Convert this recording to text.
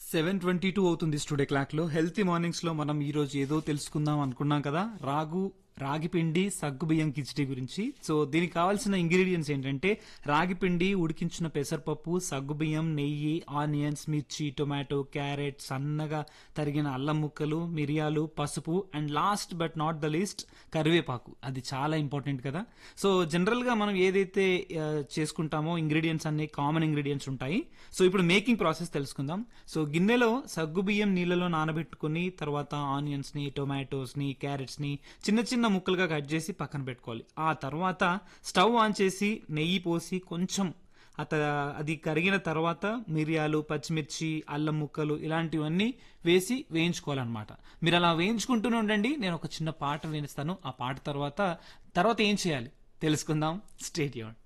seven twenty two అవుతుంది studio clock లో healthy mornings లో మనం ఈ రోజు ఏదో తెలుసుకుందాం అనుకున్నాం కదా రాగు రాగి పిండి సగ్గు బియ్యం కిచిడి గురించి సో దీనికి కావాల్సిన ఇంగ్రీడియంట్స్ ఏంటంటే రాగి పిండి ఉడికించిన పెసరపప్పు సగ్గు బియ్యం నెయ్యి ఆనియన్స్ మిర్చి టొమాటో క్యారెట్ సన్నగా తరిగిన అల్లం ముక్కలు మిరియాలు పసుపు and last but not the least కరివేపాకు అది చాలా ఇంపార్టెంట్ కదా సో జనరల్ గా మనం ఏదైతే ఆ, చేసుకుంటామో ఇంగ్రీడియంట్స్ అన్ని కామన్ ఇంగ్రీడియంట్స్ ఉంటాయి సో ఇప్పుడు మేకింగ్ ప్రాసెస్ తెలుసుకుందాం సో గిన్నెలో సగ్గు బియ్యం నీళ్ళలో నానబెట్టుకుని తర్వాత ఆనియన్స్ ని టొమాటోస్ ని క్యారెట్స్ ని చిన్న చిన్న ముక్కలుగా కట్ చేసి పక్కన పెట్టుకోవాలి ఆ తర్వాత స్టవ్ ఆన్ చేసి నెయ్యి పోసి కొంచెం అత అది కరిగిన తర్వాత మిరియాలు పచ్చిమిర్చి అల్లం ముక్కలు ఇలాంటివన్నీ వేసి వేయించుకోవాలన్నమాట మీరు అలా వేయించుకుంటూనే ఉండండి నేను ఒక చిన్న పాట వినిస్తాను ఆ పాట తర్వాత తర్వాత ఏం చేయాలి తెలుసుకుందాం స్టేట్ యూన్